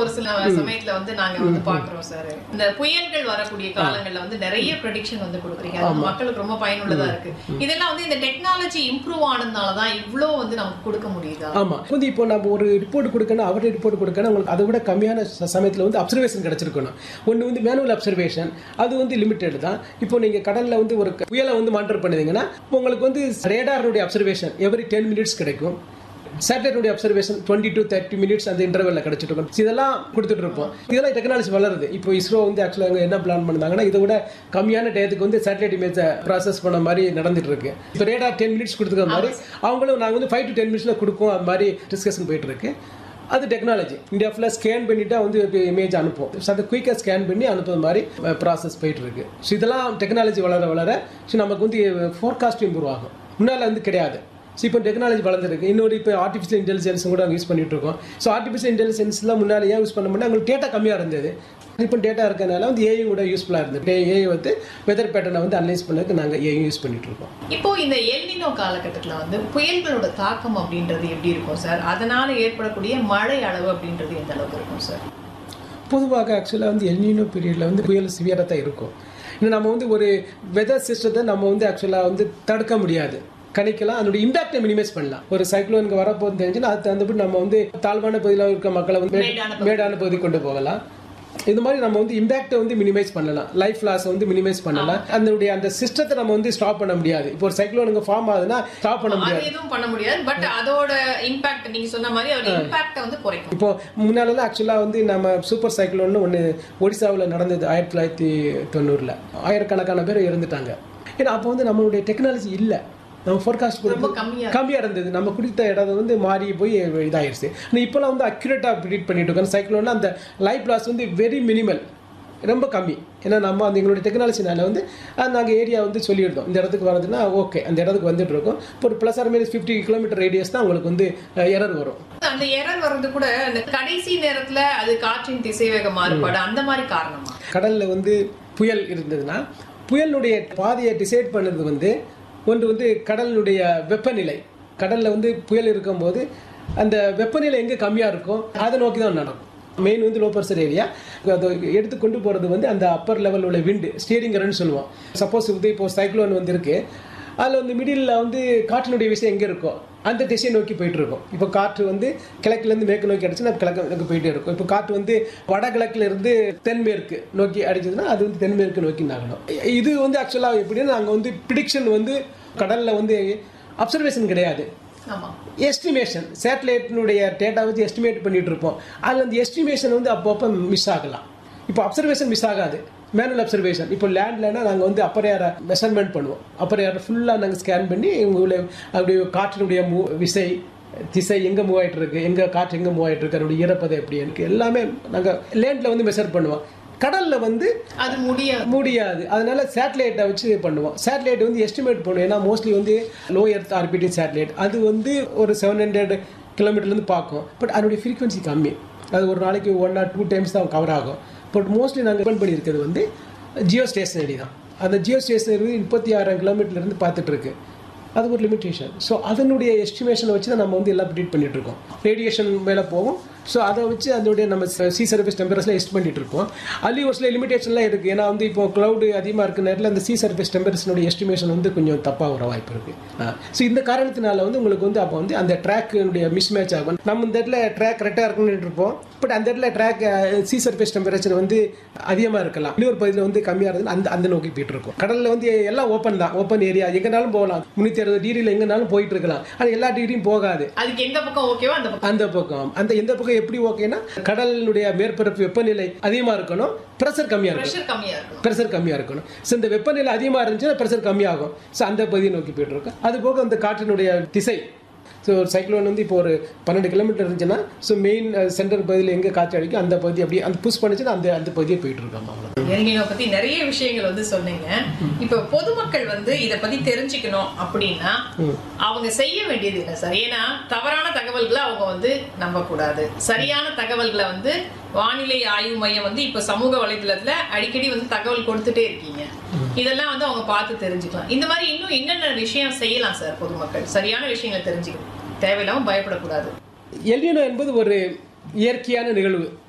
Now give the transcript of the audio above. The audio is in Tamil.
ஒரு சில சமயத்துல வந்து நாங்க வந்து பாக்குறோம் சார் இந்த புயல்கள் வரக்கூடிய காலங்கள்ல வந்து நிறைய ப்ரெடிக்ஷன் வந்து கொடுக்குறீங்க அது வந்து மக்களுக்கு ரொம்ப பயனுள்ளதா இருக்கு இதெல்லாம் வந்து இந்த டெக்னாலஜி இம்ப்ரூவ் ஆனதுனாலதான் இவ்ளோ வந்து நமக்கு கொடுக்க முடியுதா ஆமா வந்து இப்போ நம்ம ஒரு ரிப்போர்ட் கொடுக்கணும் அவர்கிட்ட ரிப்போர்ட் கொடுக்கணும் உங்களுக்கு அதை விட கம்மியான ச- சமயத்துல வந்து அப்சர்வேஷன் கிடைச்சிருக்கணும் ஒன்று வந்து மேனுவல் அப்சர்வேஷன் அது வந்து லிமிட்டெட் தான் இப்போ நீங்க கடல்ல வந்து ஒரு க- புயலை வந்து மானிட்டர் பண்ணுவீங்கன்னா இப்போ உங்களுக்கு வந்து ரேடாருடைய அப்சர்வேஷன் எவ்ரி டென் மினிட்ஸ் கிடைக்கும் சேட்டலைட்டுடைய observation twenty to thirty minutes அந்த இன்டர்வெல்ல கிடைச்சிட்டு இருக்கும் இதெல்லாம் கொடுத்துட்டு இருப்போம் இதெல்லாம் டெக்னாலஜி வளருது இப்போ இஸ்ரோ வந்து ஆக்சுவலாக என்ன பிளான் பண்ணாங்கன்னா இதை விட கம்மியான டயத்துக்கு வந்து சேட்டலைட் இமேஜை ப்ராசஸ் பண்ண மாதிரி நடந்துட்டு இருக்கு இப்போ ரேடார் டென் மினிட்ஸ் கொடுத்துக்கிற மாதிரி அவங்களும் நாங்கள் வந்து ஃபைவ் டு டென் மினிட்ஸில் கொடுப்போம் அது மாதிரி டிஸ்கஷன் போயிட்டு இருக்கு அது டெக்னாலஜி இந்தியா ஃபுல்லாக ஸ்கேன் பண்ணிட்டா வந்து இமேஜ் அனுப்பும் ஸோ அதை குயிக்காக ஸ்கேன் பண்ணி அனுப்புற மாதிரி ப்ராசஸ் போயிட்டு இருக்கு ஸோ இதெல்லாம் டெக்னாலஜி வளர வளர ஸோ நமக்கு வந்து ஃபோர்காஸ்ட் இம்ப்ரூவ் ஆகும் முன்னால் வந்து கிடையாது ஸோ இப்போ டெக்னாலஜி வளர்ந்துருக்கு இன்னொரு இப்போ ஆர்டிஃபிஷியல் இன்டெலிஜென்ஸ் கூட நாங்கள் யூஸ் பண்ணிட்டு இருக்கோம் ஸோ ஆர்டிஃபிஷியல் இன்டெலிஜென்ஸ்லாம் முன்னாடி ஏன் யூஸ் பண்ண முடியாது உங்களுக்கு டேட்டா கம்மியாக இருந்தது இப்போ டேட்டா இருக்கனால வந்து ஏஐ கூட யூஸ்ஃபுல்லாக இருந்தது ஏஐ வந்து வெதர் பேட்டர்னை வந்து அனலைஸ் பண்ணதுக்கு நாங்கள் ஏஐ யூஸ் பண்ணிட்டு இருக்கோம் இப்போ இந்த எல்னினோ காலகட்டத்துல வந்து புயல்களோட தாக்கம் அப்படின்றது எப்படி இருக்கும் சார் அதனால ஏற்படக்கூடிய மழை அளவு அப்படின்றது எந்த அளவுக்கு இருக்கும் சார் பொதுவாக ஆக்சுவலாக வந்து எல்னினோ பீரியடில் வந்து புயல் சிவியராக தான் இருக்கும் இன்னும் நம்ம வந்து ஒரு வெதர் சிஸ்டத்தை நம்ம வந்து ஆக்சுவலாக வந்து தடுக்க முடியாது கணிக்கலாம் அதனுடைய இம்பாக்டை மினிமைஸ் பண்ணலாம் ஒரு சைக்ளோனுக்கு வரப்போகுது தெரிஞ்சுன்னா அது தகுந்தபடி நம்ம வந்து தாழ்வான பகுதியில் இருக்க மக்களை வந்து மேடான மேடான பகுதி கொண்டு போகலாம் இது மாதிரி நம்ம வந்து இம்பாக்டை வந்து மினிமைஸ் பண்ணலாம் லைஃப் லாஸை வந்து மினிமைஸ் பண்ணலாம் அதனுடைய அந்த சிஸ்டத்தை நம்ம வந்து ஸ்டாப் பண்ண முடியாது இப்போ ஒரு சைக்ளோனுக்கு ஃபார்ம் ஆகுதுன்னா ஸ்டாப் பண்ண முடியாது அது எதுவும் பண்ண முடியாது பட் அதோட இம்பாக்ட் நீங்க சொன்ன மாதிரி அதோட இம்பாக்ட வந்து குறைக்கும் இப்போ முன்னாலலாம் ஆக்சுவலாக வந்து நம்ம சூப்பர் சைக்ளோன்னு ஒன்று ஒடிசாவில் நடந்தது ஆயிரத்தி தொள்ளாயிரத்தி தொண்ணூறில் ஆயிரக்கணக்கான பேர் இறந்துட்டாங்க ஏன்னா அப்போ வந்து நம்மளுடைய டெக்னாலஜி இல்லை நம்ம ஃபோர்காஸ்ட் ரொம்ப கம்மியா கம்மியாக இருந்தது நம்ம குடித்த இடம் வந்து மாறி போய் இதாயிருச்சு ஆனால் இப்போலாம் வந்து அக்யூரேட்டாக ப்ரிடிக்ட் பண்ணிட்டு இருக்கோம் சைக்ளோன்னா அந்த லைஃப் லாஸ் வந்து வெரி மினிமல் ரொம்ப கம்மி ஏன்னா நம்ம அந்த எங்களுடைய டெக்னாலஜினால வந்து நாங்கள் ஏரியா வந்து சொல்லியிருந்தோம் இந்த இடத்துக்கு வரதுன்னா ஓகே அந்த இடத்துக்கு வந்துட்டு இருக்கோம் இப்போ ஒரு plus or minus fifty kilometre radius தான் உங்களுக்கு வந்து எரர் வரும் அந்த எரர் வர்றது கூட அந்த கடைசி நேரத்துல அது காற்றின் திசைவேக மாறுபாடு அந்த மாதிரி காரணமா கடல்ல வந்து புயல் இருந்ததுன்னா புயலுடைய பாதையை டிசைட் பண்ணது வந்து ஒன்று வந்து கடலினுடைய வெப்பநிலை கடல்ல வந்து புயல் இருக்கும்போது அந்த வெப்பநிலை எங்கே கம்மியாக இருக்கோ அதை நோக்கி தான் நடக்கும் மெயின் வந்து லோ ப்ரெஷர் ஏரியா அதை எடுத்து கொண்டு போகிறது வந்து அந்த அப்பர் லெவல் உள்ள விண்டு ஸ்டியரிங் கரண்ட் சொல்லுவோம் சப்போஸ் வந்து இப்போ சைக்ளோன் வந்து இருக்கு அதில் வந்து மிடில் வந்து காற்றினுடைய விஷயம் எங்கே இருக்கோ அந்த திசையை நோக்கி போயிட்டு இருக்கும் இப்போ காற்று வந்து கிழக்குலேருந்து மேற்கு நோக்கி அடிச்சுன்னா கிழக்கு நோக்கி போயிட்டே இருக்கும் இப்போ காற்று வந்து வடகிழக்குல இருந்து தென்மேற்கு நோக்கி அடிச்சதுன்னா அது வந்து தென்மேற்கு நோக்கி நகரும் இது வந்து ஆக்சுவலாக எப்படின்னா நாங்கள் வந்து ப்ரிடிக்ஷன் வந்து கடலில் வந்து அப்சர்வேஷன் கிடையாது ஆமா எஸ்டிமேஷன் சேட்டலைட்டினுடைய டேட்டா வச்சு எஸ்டிமேட் பண்ணிட்டு இருப்போம் அதில் அந்த எஸ்டிமேஷன் வந்து அப்பப்போ மிஸ் ஆகலாம் இப்போ அப்சர்வேஷன் மிஸ் ஆகாது மேனுவல் அப்சர்வேஷன் இப்போ லேண்ட்லனா நாங்கள் வந்து அப்பர் ஏரை மெஷர்மெண்ட் பண்ணுவோம் அப்பர் ஏரை ஃபுல்லாக நாங்கள் ஸ்கேன் பண்ணி உங்களுடைய அப்படி காற்றினுடைய மூ விசை திசை எங்கே மூவ் ஆயிட்டு இருக்கு எங்கே காற்று எங்கே மூவ் ஆயிட்டு இருக்கு அதனுடைய ஈரப்பதம் எப்படி இருக்கு எல்லாமே நாங்கள் லேண்டில் வந்து மெஷர் பண்ணுவோம் கடலில் வந்து அது முடியாது முடியாது அதனால சேட்டலைட்டை வச்சு பண்ணுவோம் சேட்டலைட் வந்து எஸ்டிமேட் பண்ணுவோம் ஏன்னா மோஸ்ட்லி வந்து லோ எர்த் ஆர்பிட்டிங் சேட்டலைட் அது வந்து ஒரு செவன் ஹண்ட்ரட் கிலோமீட்டர்லேருந்து பார்க்கும் பட் அதனுடைய ஃப்ரீக்வன்சி கம்மி அது ஒரு நாளைக்கு ஒன் ஆர் டூ டைம்ஸ் தான் கவர் ஆகும் பட் மோஸ்ட்லி நாங்கள் டிபெண்ட் பண்ணியிருக்கிறது வந்து ஜியோ ஸ்டேஷனரி தான் அந்த ஜியோ ஸ்டேஷனரி முப்பத்தி ஆறாயிரம் கிலோமீட்டர்லேருந்து பார்த்துட்டு இருக்கு அது ஒரு லிமிட்டேஷன் ஸோ அதனுடைய எஸ்டிமேஷனை வச்சு தான் நம்ம வந்து எல்லாம் ப்ரிடிக்ட் பண்ணிட்டு இருக்கோம் ரேடியேஷன் மேலே போகும் ஸோ அதை வச்சு அதனுடைய நம்ம சி சர்ஃபேஸ் டெம்பரேச்சர்லாம் எஸ்ட் பண்ணிட்டு இருக்கோம் அதுலேயும் ஒரு சில லிமிடேஷன்லாம் இருக்குது ஏன்னா வந்து இப்போ க்ளவுடு அதிகமாக இருக்க நேரத்தில் அந்த சி சர்ஃபேஸ் டெம்பரேச்சருடைய எஸ்டிமேஷன் வந்து கொஞ்சம் தப்பாக வர வாய்ப்பு இருக்குது ஸோ இந்த காரணத்தினால வந்து உங்களுக்கு வந்து அப்போ வந்து அந்த ட்ராக்குடைய மிஸ் மேட்ச் ஆகும் நம்ம இந்த இடத்துல ட்ராக் கரெக்டாக இருக்குன்னு இருப்போம் பட் அந்த இடத்துல ட்ராக் சி சர்ஃபேஸ் டெம்பரேச்சர் வந்து அதிகமாக இருக்கலாம் இன்னொரு பகுதியில் வந்து கம்மியாக இருக்குது அந்த அந்த நோக்கி போயிட்டு இருக்கும் கடலில் வந்து எல்லாம் ஓப்பன் தான் ஓப்பன் ஏரியா எங்கேனாலும் போகலாம் முந்நூற்றி அறுபது டிகிரியில் எங்கேனாலும் போயிட்டு இருக்கலாம் ஆனால் எல்லா டிகிரியும் போகாது அதுக்கு எந்த பக்கம் ஓகேவோ அந்த பக்கம் அந்த பக்கம் அந்த எந்த பக்கம் எப்படி ஓகேனா கடலினுடைய மேற்பரப்பு வெப்பநிலை அதிகமாக இருக்கணும் ப்ரெஷர் கம்மியாக இருக்கணும் ப்ரெஷர் கம்மியா இருக்கும் ப்ரெஷர் கம்மியாக இருக்கணும் ஸோ இந்த வெப்பநிலை அதிகமாக இருந்துச்சுன்னா ப்ரெஷர் கம்மியாகும் ஸோ அந்த பகுதியை நோக்கி போயிட்டு இருக்கும் அது போக அந்த காற்றினுடைய திசை ஸோ ஒரு சைக்ளோன் வந்து இப்போ ஒரு பன்னெண்டு கிலோமீட்டர் இருந்துச்சுன்னா ஸோ மெயின் சென்டர் பகுதியில் எங்கே காற்று அடிக்கும் அந்த பகுதி அப்படியே அந்த புஷ் பண்ணுச்சுன்னா அந்த அந்த பகுதியே போயிட்டு இருக்கோம் அவ்வளோ எல்னினோ பத்தி நிறைய விஷயங்கள் வந்து சொன்னீங்க இப்ப பொதுமக்கள் வந்து இத பத்தி தெரிஞ்சுக்கணும் அப்படின்னா அவங்க செய்ய வேண்டியது என்ன சார் ஏன்னா தவறான தகவல்களை அவங்க வந்து நம்ப கூடாது சரியான தகவல்களை வந்து வானிலை ஆய்வு மையம் வந்து இப்ப சமூக வலைதளத்துல அடிக்கடி வந்து தகவல் கொடுத்துட்டே இருக்கீங்க இதெல்லாம் வந்து அவங்க பார்த்து தெரிஞ்சுக்கலாம் இந்த மாதிரி இன்னும் என்னென்ன விஷயம் செய்யலாம் சார் பொதுமக்கள் சரியான விஷயங்களை தெரிஞ்சுக்கணும் தேவையில்லாம பயப்படக்கூடாது எல்னினோ என்பது ஒரு இயற்கையான நிகழ்வு